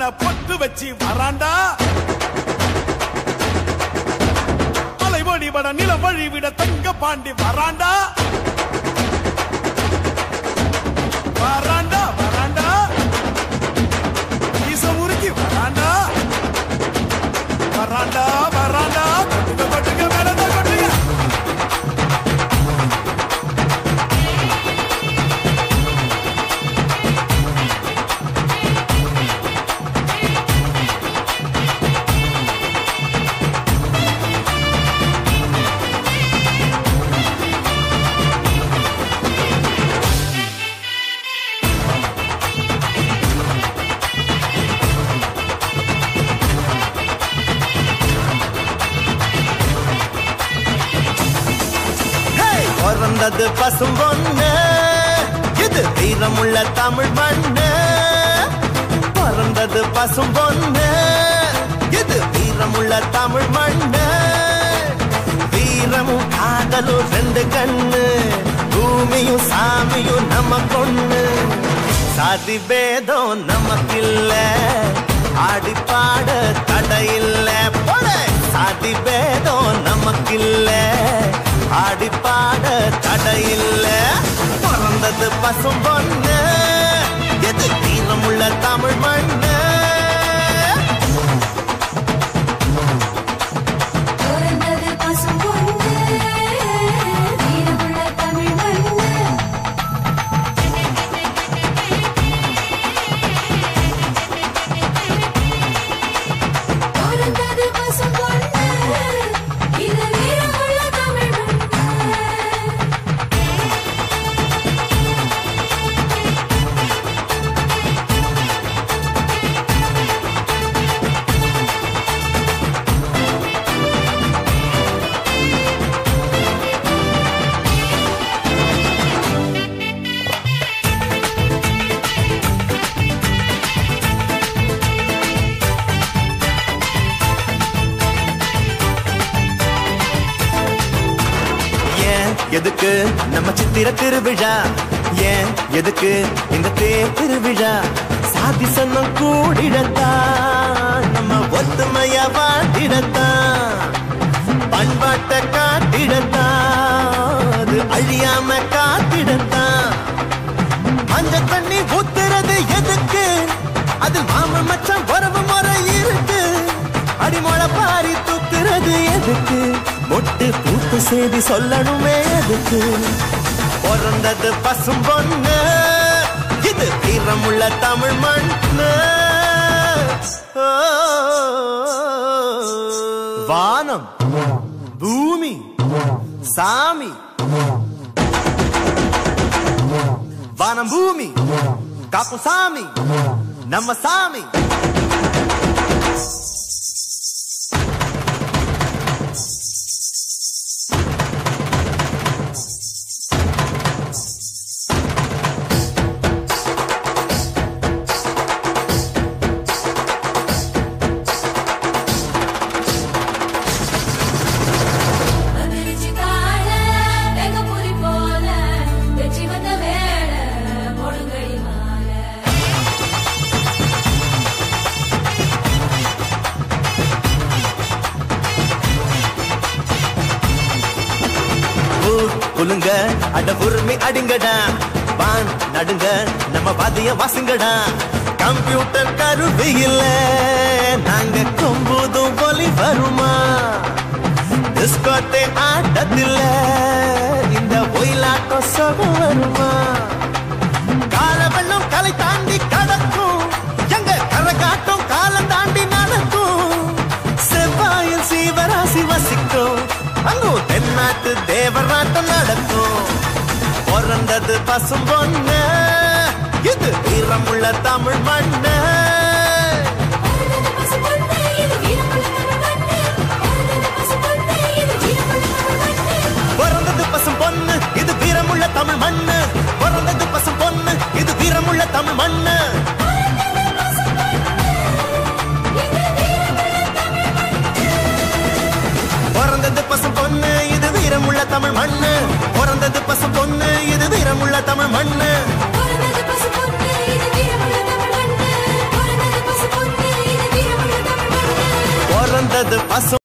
வண்ண பொட்டு வச்சு வராண்டா மலை வழிபட நில வழிவிட தங்க பாண்டி வராண்டா வராண்டா வராண்டா ஈச உருக்கி வராண்டா வராண்டா வராண்டா கொட்டுங்க கொட்டுங்க மேலதான் கொட்டுங்க பிறந்தது பசும் பொண்ணு இது வீரமுள்ள தமிழ் மண்ணு பிறந்தது பசும் பொண்ணு இது வீரமுள்ள தமிழ் மண்ணு வீரமும் காதலும் ரெண்டு கண்ணு பூமியும் சாமியும் நம்ம பொண்ணு சாதி பேதம் நமக்கில்ல ஆடி பாட தடையில்ல போல சாதி பேதம் நமக்கில்ல ஆடி பாட தடையில்ல பிறந்தது பசும் பொண்ணு எது தீரமுள்ள தமிழ் மண்ணு பிறந்தது பசும் பொண்ணு, வீரமுள்ள தமிழ் மண்ணு. பிறந்தது பசும் பொண்ணு, இது வீரமுள்ள தமிழ் மண்ணு. ஏன் எதுக்கு நம்ம சித்திர திருவிழா ஏன் எதுக்கு இந்த தேர் திருவிழா சாதி சன்னம் கூடிடத்தான் நம்ம ஒத்துமையா வாட்டிடத்தான் பண்பாட்டை காட்டிடத்தான் அது அழியாம காத்திடத்தான் மஞ்ச தண்ணி ஊத்துறது எதுக்கு அது மாம மச்சான் உறவு முறை இருக்கு அடிமொழ பாரி தூக்குறது எதுக்கு மொட்டு பூத்து செய்தி சொல்லணுமே எதுக்கு பிறந்தது பசும் பொண்ணு இது தீரமுள்ள தமிழ் மண்ணு ஓ, வானம் பூமி சாமி வானம் பூமி காப்பு சாமி நம்ம சாமி அதிர்ச்சி காண வெங்கப்புலி போல வெற்றி வந்த வேள முழுங்கடி மாலை ஊர் குலுங்க அட உரிமை அடிங்கடா வான் நடுங்க நம்ம வாதிய வாசுங்கடா கம்ப்யூட்டர் கருவி இல்ல நாங்க கொம்புதும் ஒலி வருமா டிஸ்கோட்டே ஆட்டத்தில்ல இந்த ஒயிலாட்டம் சுகம் வருமா கால வெள்ளம் கலை தாண்டி கடக்கும் எங்க கரகாட்டம் காலம் தாண்டி நடக்கும் செவ்வாயில் சீவராசி வசிக்கும் அங்கும் தென்னாட்டு தேவராட்டம் நடக்கும் பிறந்தது பசும் பொண்ணு இது வீரமுள்ள தமிழ் மண்ணு பிறந்தது பசு பொண்ணு, இது வீரமுள்ள தமிழ் மண்ணு. பிறந்தது பசு பொண்ணு, இது வீரமுள்ள தமிழ் மண்ணு. பிறந்தது பசும் பொண்ணு இது வீரமுள்ள தமிழ் மண்ணு பிறந்தது பசும் பொண்ணு இது வீரமுள்ள தமிழ் மண்ணு பிறந்தது பசும் பொண்ணு இது வீரமுள்ள தமிழ் மண்ணு பிறந்தது பசும் பொண்ணு இது வீரமுள்ள தமிழ் மண்ணு பிறந்தது பசு பொண்ணு, இது வீரமுள்ள தமிழ் மண்ணு. பிறந்தது பசு பொண்ணு, வந்தது பசு